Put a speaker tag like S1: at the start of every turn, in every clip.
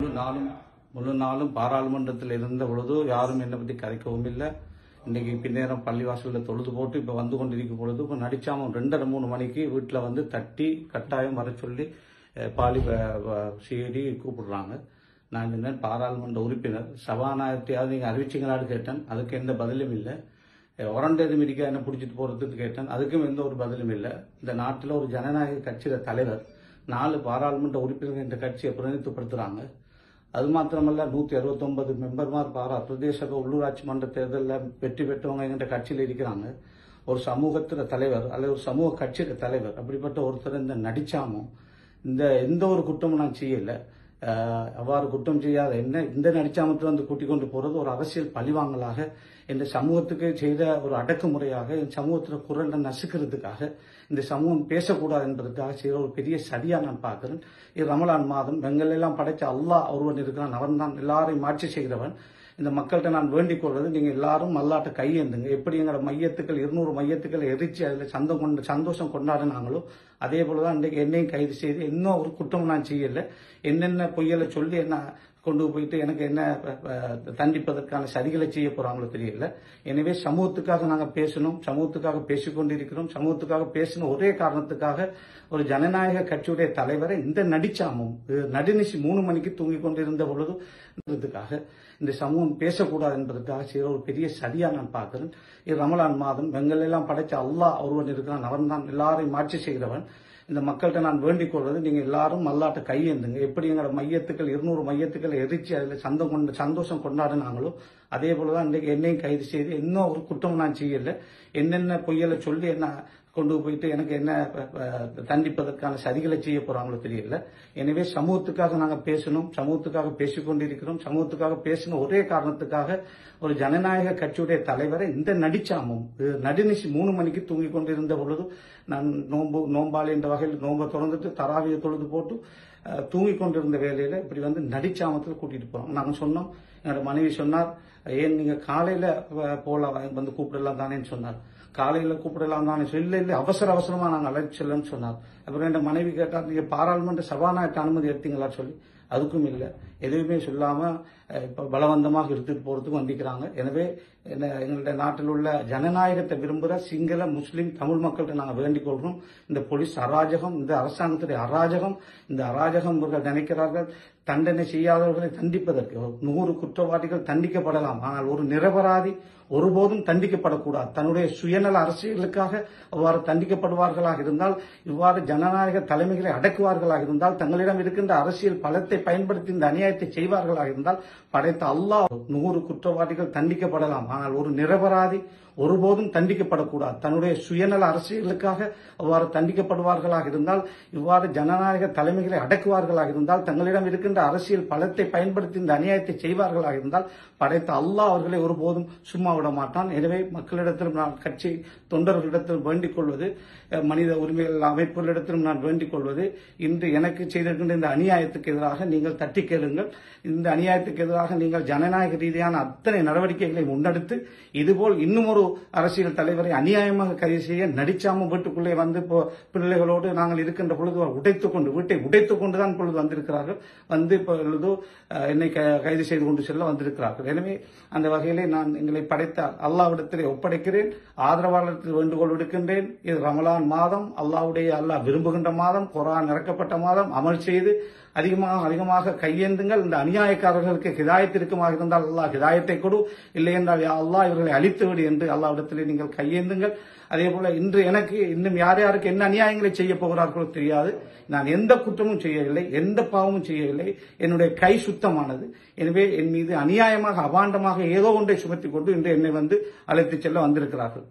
S1: முழு நாளும் முழு நாளும் பாராளுமன்றத்தில் இருந்த பொழுது யாரும் என்னை பற்றி கதைக்கவும் இல்லை இன்னைக்கு பின்னேரம் பள்ளிவாசலில் தொழுது போட்டு இப்போ வந்து கொண்டிருக்கும் பொழுது இப்போ நடிச்சாம ரெண்டரை மூணு மணிக்கு வீட்டில் வந்து தட்டி கட்டாயம் வர சொல்லி அஹ், பாலி சிஐடி கூப்பிடுறாங்க நான் சொன்னேன் பாராளுமன்ற உறுப்பினர் சபாநாயகத்தையாவது நீங்கள் அறிவிச்சிங்களான்னு கேட்டேன் அதுக்கு எந்த பதிலும் இல்லை உரண்டு எதுவும் இருக்கா என்ன பிடிச்சிட்டு போறதுன்னு கேட்டேன் அதுக்கும் எந்த ஒரு பதிலும் இல்லை இந்த நாட்டில் ஒரு ஜனநாயக கட்சியில தலைவர் நாலு பாராளுமன்ற உறுப்பினர்கள் இந்த கட்சியை பிரதிநிதித்துவப்படுத்துறாங்க அது மாத்திரமல்ல நூத்தி அறுபத்தொன்பது மெம்பர்மார் பாரா பிரதேச உள்ளூராட்சி மன்ற தேர்தலில் வெற்றி பெற்றவங்க எங்கிட்ட கட்சியில் இருக்கிறாங்க ஒரு சமூகத்துல தலைவர் அல்லது ஒரு சமூக கட்சியில தலைவர் அப்படிப்பட்ட ஒருத்தர் இந்த நடிச்சாமும் இந்த எந்த ஒரு குற்றமும் நான் செய்யல அஹ், அவ்வாறு குற்றம் செய்யாத என்ன இந்த நடிச்சாமத்தை வந்து கூட்டிக் கொண்டு போறது ஒரு அரசியல் பழிவாங்கலாக இந்த சமூகத்துக்கு செய்த ஒரு அடக்குமுறையாக இந்த சமூகத்துல குரலை நசுக்கிறதுக்காக இந்த சமூகம் பேசக்கூடாது என்பதற்காக செய்த ஒரு பெரிய சதியா நான் பார்க்கிறேன் இது ரமலான் மாதம் வெங்கல் எல்லாம் படைச்ச அல்லாஹ் ஒருவன் இருக்கிறான் அவன் தான் எல்லாரையும் ஆட்சி செய்கிறவன் இந்த மக்கள்கிட்ட நான் வேண்டிக் கொள்வது நீங்க எல்லாரும் அல்லாட்ட கையேந்துங்க எப்படி எங்களோட மையத்துக்கள் இருநூறு மையத்துக்களை எரிச்சு அதுல சந்தம் கொண்டு சந்தோஷம் கொண்டாடினாங்களோ அதே போலதான் இன்றைக்கு என்னையும் கைது செய்து இன்னும் ஒரு குற்றம் நான் செய்யல என்னென்ன பொய்யலை சொல்லி என்ன கொண்டு போயிட்டு எனக்கு என்ன அஹ், அஹ், தண்டிப்பதற்கான சதிகளை செய்ய போறாங்களோ தெரியல எனவே சமூகத்துக்காக நாங்க பேசணும் சமூகத்துக்காக பேசிக்கொண்டிருக்கிறோம் சமூகத்துக்காக பேசின ஒரே காரணத்துக்காக ஒரு ஜனநாயக கட்சியுடைய தலைவரை இந்த நடிச்சாமும் அஹ், நடுநிசி மூணு மணிக்கு தூங்கி கொண்டிருந்த பொழுது இருந்ததுக்காக இந்த சமூகம் பேசக்கூடாது என்பதற்காக செய்த ஒரு பெரிய சதியா நான் பார்க்கிறேன் இது ரமலான் மாதம் வெங்கல் எல்லாம் படைச்ச அல்லாஹ் ஒருவன் இருக்கிறான் அவன் தான் எல்லாரையும் ஆட்சி செய்கிறவன் இந்த மக்கள்கிட்ட நான் வேண்டிக் கொள்வது நீங்க எல்லாரும் அல்லாட்ட கையேந்துங்க எப்படி எங்களோட மையத்துக்கள் இருநூறு மையத்துக்களை எரிச்சு அதுல சந்தம் கொண்டு சந்தோஷம் கொண்டாடினாங்களோ அதே போலதான் இன்றைக்கு என்னையும் கைது செய்து இன்னும் ஒரு குற்றம் நான் செய்யல என்னென்ன பொய்யலை சொல்லி என்ன கொண்டு போயிட்டு எனக்கு என்ன அஹ், அஹ், தண்டிப்பதற்கான சதிகளை செய்ய போறாங்களோ தெரியல எனவே சமூகத்துக்காக நாங்க பேசணும் சமூகத்துக்காக பேசிக்கொண்டிருக்கிறோம் சமூகத்துக்காக பேசின ஒரே காரணத்துக்காக ஒரு ஜனநாயக கட்சியுடைய தலைவரை இந்த நடிச்சாமும் அஹ், நடுநிசி மூணு மணிக்கு தூங்கி கொண்டிருந்த பொழுது நான் நோன்பு நோம்பாளி என்ற வகையில் நோன்பை திறந்துட்டு தராவியை தொழுது போட்டு அஹ், தூங்கி கொண்டிருந்த வேலையில இப்படி வந்து நடிச்சாமத்தில் கூட்டிட்டு போறோம் நாங்க சொன்னோம் என்னோட மனைவி சொன்னார் ஏன் நீங்க காலையில அஹ், போலாம் வந்து கூப்பிடலாம் தானேன்னு சொன்னார் காலையில கூப்பிடலாம் தானே சொல்லி இல்ல இல்ல அவசர அவசரமா நாங்க அழைச்சு செல்லன்னு சொன்னார் அப்புறம் என் மனைவி கேட்டார் நீங்க பாராளுமன்ற சபாநாயகர் அனுமதி எடுத்தீங்களா சொல்லி அதுக்கும் இல்லை எதுவுமே சொல்லாம அஹ், இப்ப பலவந்தமாக எடுத்துட்டு போறதுக்கும் வந்திக்கிறாங்க எனவே என்ன எங்களுடைய நாட்டில் உள்ள ஜனநாயகத்தை விரும்புகிற சிங்கள முஸ்லிம் தமிழ் மக்கள்கிட்ட நாங்கள் வேண்டிக் கொள்கிறோம் இந்த போலீஸ் அராஜகம் இந்த அரசாங்கத்துடைய அராஜகம் இந்த அராஜகம் இவர்கள் நினைக்கிறார்கள் தண்டனை செய்யாதவர்களை தண்டிப்பதற்கு ஒரு நூறு குற்றவாளிகள் தண்டிக்கப்படலாம் ஆனால் ஒரு நிரபராதி ஒருபோதும் தண்டிக்கப்படக்கூடாது தன்னுடைய சுயநல அரசியலுக்காக அவ்வாறு தண்டிக்கப்படுவார்களாக இருந்தால் இவ்வாறு ஜனநாயக தலைமைகளை அடக்குவார்களாக இருந்தால் தங்களிடம் இருக்கின்ற அரசியல் பலத்தை பயன்படுத்தி இந்த அநியாயத்தை செய்வார்களாக இருந்தால் படைத்த அல்லாஹ் நூறு குற்றவாளிகள் தண்டிக்கப்படலாம் ஆனால் ஒரு நிரபராதி ஒருபோதும் தண்டிக்கப்படக்கூடாது தன்னுடைய சுயநல அரசியலுக்காக அவ்வாறு தண்டிக்கப்படுவார்களாக இருந்தால் இவ்வாறு ஜனநாயக தலைமைகளை அடக்குவார்களாக இருந்தால் தங்களிடம் இருக்கின்ற அரசியல் பலத்தை பயன்படுத்தி இந்த அநியாயத்தை செய்வார்களாக இருந்தால் படைத்த அல்லாஹ் அவர்களை ஒருபோதும் சும்மா விட மாட்டான் எனவே மக்களிடத்திலும் நான் கட்சி தொண்டர்களிடத்தில் வேண்டிக் கொள்வது அஹ், மனித உரிமைகள் அமைப்புகளிடத்திலும் நான் வேண்டிக் கொள்வது இன்று எனக்கு செய்திருக்கின்ற இந்த அநியாயத்துக்கு எதிராக நீங்கள் தட்டி கேளுங்கள் இந்த அநியாயத்துக்கு எதிராக நீங்கள் ஜனநாயக ரீதியான அத்தனை நடவடிக்கைகளை முன்னெடுத்து இதுபோல் இன்னும் ஒரு அரசியல் தலைவரை அநியாயமாக கைது செய்ய நடிச்சாம வீட்டுக்குள்ளே வந்து இப்போ பிள்ளைகளோடு நாங்கள் இருக்கின்ற பொழுது உடைத்துக் கொண்டு வீட்டை உடைத்துக் கொண்டுதான் இப்பொழுது வந்திருக்கிறார்கள் வந்து இப்பொழுது அஹ், என்னை க- கைது செய்து கொண்டு செல்ல வந்திருக்கிறார்கள் எனவே அந்த வகையிலே நான் எங்களை படைத்த அல்லாவிடத்திலே ஒப்படைக்கிறேன் ஆதரவாளருக்கு வேண்டுகோள் விடுக்கின்றேன் இது ரமலான் மாதம் அல்லாவுடைய அல்லாஹ் விரும்புகின்ற மாதம் குரான் இறக்கப்பட்ட மாதம் அமல் செய்து அதிகமாக அதிகமாக கையேந்துங்கள் இந்த அநியாயக்காரர்களுக்கு ஹிதாயத் இருக்குமாக இருந்தால் அல்லாஹ் ஹிதாயத்தை கொடு இல்லை என்றால் யா அல்லாஹ் இவர்களை அழித்து விடு என்று அல்லாவிடத்திலே நீங்கள் கையேந்துங்கள் அதே போல இன்று எனக்கு இன்னும் யார் யாருக்கு என்ன அநியாயங்களை செய்ய போகிறார்களோ தெரியாது நான் எந்த குற்றமும் செய்யவில்லை எந்த பாவமும் செய்யவில்லை என்னுடைய கை சுத்தமானது எனவே என் மீது அநியாயமாக அபாண்டமாக ஏதோ ஒன்றை சுமத்திக் கொண்டு இன்று என்னை வந்து அழைத்துச் செல்ல வந்திருக்கிறார்கள்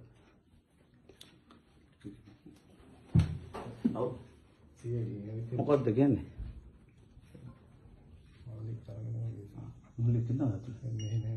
S1: මොකක්ද කියන්නේ? මුලික නෑ.